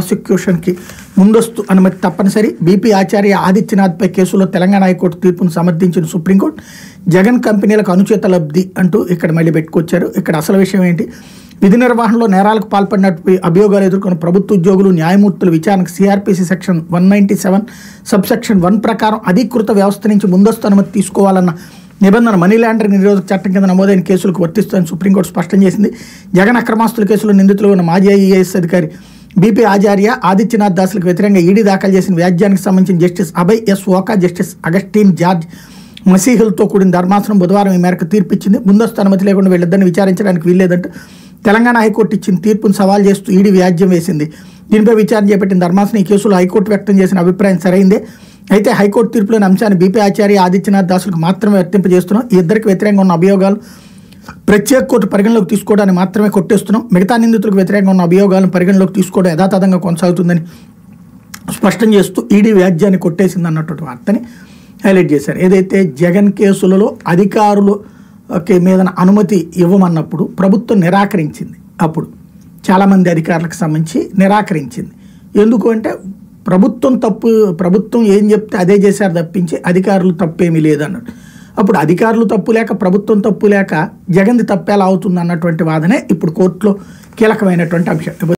ప్రాసిక్యూషన్కి ముందస్తు అనుమతి తప్పనిసరి బీపీ ఆచార్య ఆదిత్యనాథ్పై కేసులో తెలంగాణ హైకోర్టు తీర్పును సమర్థించిన సుప్రీంకోర్టు జగన్ కంపెనీలకు అనుచేత లబ్ధి అంటూ ఇక్కడ మళ్ళీ పెట్టుకొచ్చారు ఇక్కడ అసలు విషయం ఏంటి విధి నిర్వహణలో నేరాలకు పాల్పడినట్టు అభియోగాలు ఎదుర్కొన్న ప్రభుత్వ ఉద్యోగులు న్యాయమూర్తుల విచారణకు CrPC section one ninety seven sub section one ప్రకారం అధీకృత వ్యవస్థ నుంచి ముందస్తు అనుమతి తీసుకోవాలన్న నిబంధన మనీ లాండరింగ్ నిరోధక చట్టం కింద నమోదైన కేసులకు వర్తిస్తుందని సుప్రీంకోర్టు స్పష్టం చేసింది జగన్ అక్రమాస్తుల కేసులో నిందితులు ఉన్న మాజీ ఐఏఎస్ అధికారి బీపీ ఆచార్య ఆదిత్యనాథ్ దాసులకు వ్యతిరేకంగా ఈడీ దాఖలు చేసిన వ్యాజ్యానికి సంబంధించిన justice Abhay S Oka justice Augustine George మసీహులతో కూడిన ధర్మాసనం బుధవారం ఈ మేరకు తీర్పిచ్చింది ముందస్తు అనుమతి లేకుండా వీళ్ళిద్దరిని విచారించడానికి వీల్లేదంటూ తెలంగాణ హైకోర్టు ఇచ్చిన తీర్పును సవాల్ చేస్తూ ఈడీ వ్యాజ్యం వేసింది దీనిపై విచారణ చేపట్టిన ధర్మాసనం ఈ కేసులో హైకోర్టు వ్యక్తం చేసిన అభిప్రాయం సరైందే అయితే హైకోర్టు తీర్పులోని అంశాన్ని బీపీ ఆచార్య ఆదిత్యనాథ్ దాసులకు మాత్రమే వర్తింపజేస్తున్నాం ఈ ఇద్దరికి వ్యతిరేకంగా ఉన్న అభియోగాలు ప్రత్యేక కోర్టు పరిగణలోకి తీసుకోవడానికి మాత్రమే కొట్టేస్తున్నాం మిగతా నిందితులకు వ్యతిరేకంగా ఉన్న అభియోగాలను పరిగణలోకి తీసుకోవడం యథాతథంగా కొనసాగుతుందని స్పష్టం చేస్తూ ఈడీ వ్యాజ్యాన్ని కొట్టేసింది అన్నటువంటి వార్తని హైలైట్ చేశారు ఏదైతే జగన్ కేసులలో అధికారులు కి మీద అనుమతి ఇవ్వమన్నప్పుడు ప్రభుత్వం నిరాకరించింది అప్పుడు చాలామంది అధికారులకు సంబంధించి నిరాకరించింది ఎందుకు అంటే ప్రభుత్వం తప్పు ప్రభుత్వం ఏం చెప్తే అదే చేశారు తప్పించి అధికారులు తప్పేమీ లేదన్నాడు అప్పుడు అధికారులు తప్పు లేక ప్రభుత్వం తప్పు లేక జగన్ది తప్పేలా అవుతుంది అన్నటువంటి వాదనే ఇప్పుడు కోర్టులో కీలకమైనటువంటి అంశం